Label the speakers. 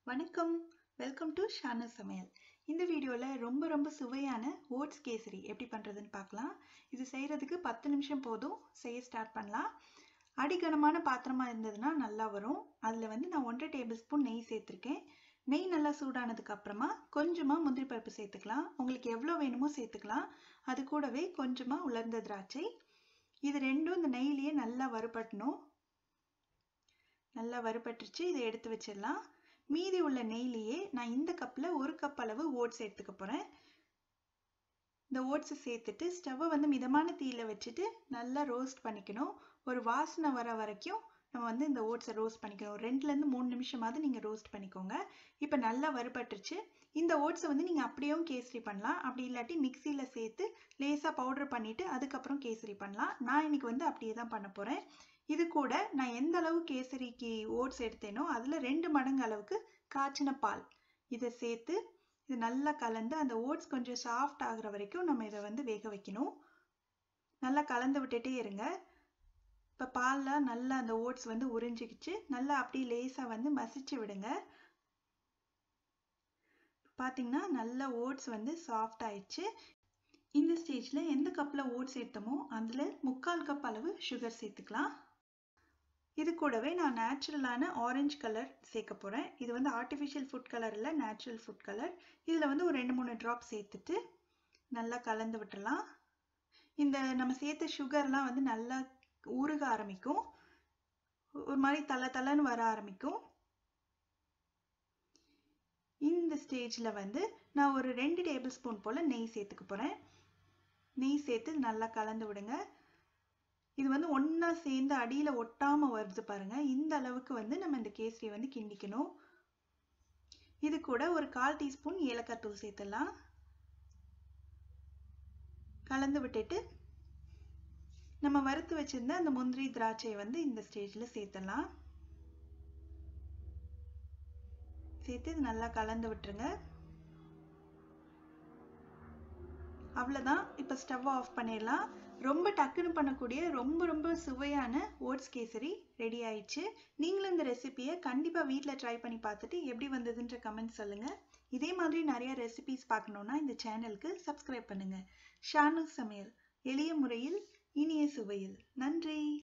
Speaker 1: வணக்கம் welcome to Shanu சமையல் இந்த வீடியோவில் ரொம்ப ரொம்ப சுவையான ஓட்ஸ் கேசரி எப்படி பண்ணுறதுன்னு பார்க்கலாம் இது செய்கிறதுக்கு பத்து நிமிஷம் போதும் செய்ய ஸ்டார்ட் பண்ணலாம் அடிகனமான பாத்திரமாக இருந்ததுன்னா நல்லா வரும் அதில் வந்து நான் ஒன்றரை டேபிள் ஸ்பூன் நெய் சேர்த்துருக்கேன் நெய் நல்லா சூடானதுக்கு அப்புறமா கொஞ்சமாக முந்திரி பருப்பு சேர்த்துக்கலாம் உங்களுக்கு எவ்வளோ வேணுமோ சேர்த்துக்கலாம் அது கூடவே கொஞ்சமாக உலர்ந்த திராட்சை இது ரெண்டும் இந்த நெய்லேயே நல்லா வறுபட்டணும் நல்லா வறுபட்டுருச்சு இதை எடுத்து வச்சிடலாம் மீதி உள்ள நெய்லேயே நான் இந்த கப்பில் ஒரு கப் அளவு ஓட்ஸ் எடுத்துக்க போகிறேன் இந்த ஓட்ஸை சேர்த்துட்டு ஸ்டவ்வை வந்து மிதமான தீயில வச்சுட்டு நல்லா ரோஸ்ட் பண்ணிக்கணும் ஒரு வாசனை வர வரைக்கும் நம்ம வந்து இந்த ஓட்ஸை ரோஸ்ட் பண்ணிக்கணும் ஒரு ரெண்டுலேருந்து மூணு நிமிஷமாவது நீங்கள் ரோஸ்ட் பண்ணிக்கோங்க இப்போ நல்லா வறுபட்டுருச்சு இந்த ஓட்ஸை வந்து நீங்கள் அப்படியும் கேசரி பண்ணலாம் அப்படி இல்லாட்டி மிக்சியில் சேர்த்து லேசாக பவுடர் பண்ணிவிட்டு அதுக்கப்புறம் கேசரி பண்ணலாம் நான் இன்னைக்கு வந்து அப்படியே தான் பண்ண போகிறேன் இது கூட நான் எந்த அளவு கேசரிக்கு ஓட்ஸ் எடுத்தேனோ அதில் ரெண்டு மடங்கு அளவுக்கு காய்ச்சின பால் இதை சேர்த்து இது நல்லா கலந்து அந்த ஓட்ஸ் கொஞ்சம் சாஃப்ட் ஆகுற வரைக்கும் நம்ம இதை வந்து வேக வைக்கணும் நல்லா கலந்து விட்டுட்டே இருங்க இப்போ பாலில் நல்லா அந்த ஓட்ஸ் வந்து உறிஞ்சிக்கிச்சு நல்லா அப்படியே லேசாக வந்து மசிச்சு விடுங்க பார்த்தீங்கன்னா நல்ல ஓட்ஸ் வந்து சாஃப்ட் ஆயிடுச்சு இந்த ஸ்டேஜில் எந்த கப்பில் ஓட்ஸ் சேர்த்தமோ அதில் முக்கால் கப் அளவு சுகர் சேர்த்துக்கலாம் இது கூடவே நான் நேச்சுரலான ஆரஞ்சு கலர் சேர்க்க போகிறேன் இது வந்து ஆர்டிஃபிஷியல் ஃபுட் கலர் இல்லை நேச்சுரல் ஃபுட் கலர் இதில் வந்து ஒரு ரெண்டு மூணு ட்ராப் சேர்த்துட்டு நல்லா கலந்து விட்டுடலாம் இந்த நம்ம சேர்த்த சுகர்லாம் வந்து நல்லா ஊறுக ஆரம்பிக்கும் ஒரு மாதிரி தலை தலைன்னு வர ஆரம்பிக்கும் இந்த ஸ்டேஜில் வந்து நான் ஒரு ரெண்டு டேபிள் ஸ்பூன் போல் நெய் சேர்த்துக்க போகிறேன் நெய் சேர்த்து நல்லா கலந்து விடுங்க இது வந்து ஒன்றா சேர்ந்து அடியில் ஒட்டாமல் வருது பாருங்க இந்த அளவுக்கு வந்து நம்ம இந்த கேசரியை வந்து கிண்டிக்கணும் இது கூட ஒரு கால் டீஸ்பூன் ஏலக்காய் தூள் சேர்த்துடலாம் கலந்து விட்டுட்டு நம்ம வறுத்து வச்சிருந்த அந்த முந்திரி திராட்சையை வந்து இந்த ஸ்டேஜில் சேர்த்துடலாம் சேர்த்து இது நல்லா கலந்து விட்டுருங்க அவ்வளோதான் இப்போ ஸ்டவ் ஆஃப் பண்ணிடலாம் ரொம்ப டக்குன்னு பண்ணக்கூடிய ரொம்ப ரொம்ப சுவையான ஓட்ஸ் கேசரி ரெடி ஆயிடுச்சு நீங்களும் இந்த ரெசிபியை கண்டிப்பாக வீட்டில் ட்ரை பண்ணி பார்த்துட்டு எப்படி வந்ததுன்ற கமெண்ட் சொல்லுங்கள் இதே மாதிரி நிறைய ரெசிபிஸ் பார்க்கணுன்னா இந்த சேனலுக்கு சப்ஸ்கிரைப் பண்ணுங்கள் ஷானு சமையல் எளிய முறையில் இனிய சுவையில் நன்றி